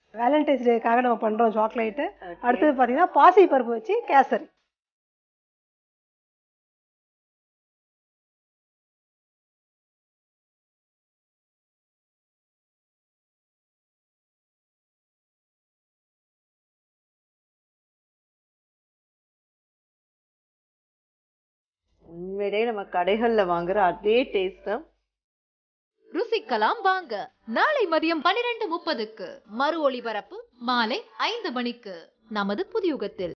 Valentine's டேக்காக நம்ம பண்ணுறோம் chocolate Okay. அடுத்தது பார்த்தீங்கன்னா பாசி பருப்பு வச்சு கேசரி உண்மையிலேயே நம்ம கடைகள்ல வாங்குற அதே டேஸ்ட் தான் ருசிக்கலாம் வாங்க நாளை மதியம் பனிரெண்டு முப்பதுக்கு மறு ஒளிபரப்பு மாலை ஐந்து மணிக்கு நமது புதியுகத்தில்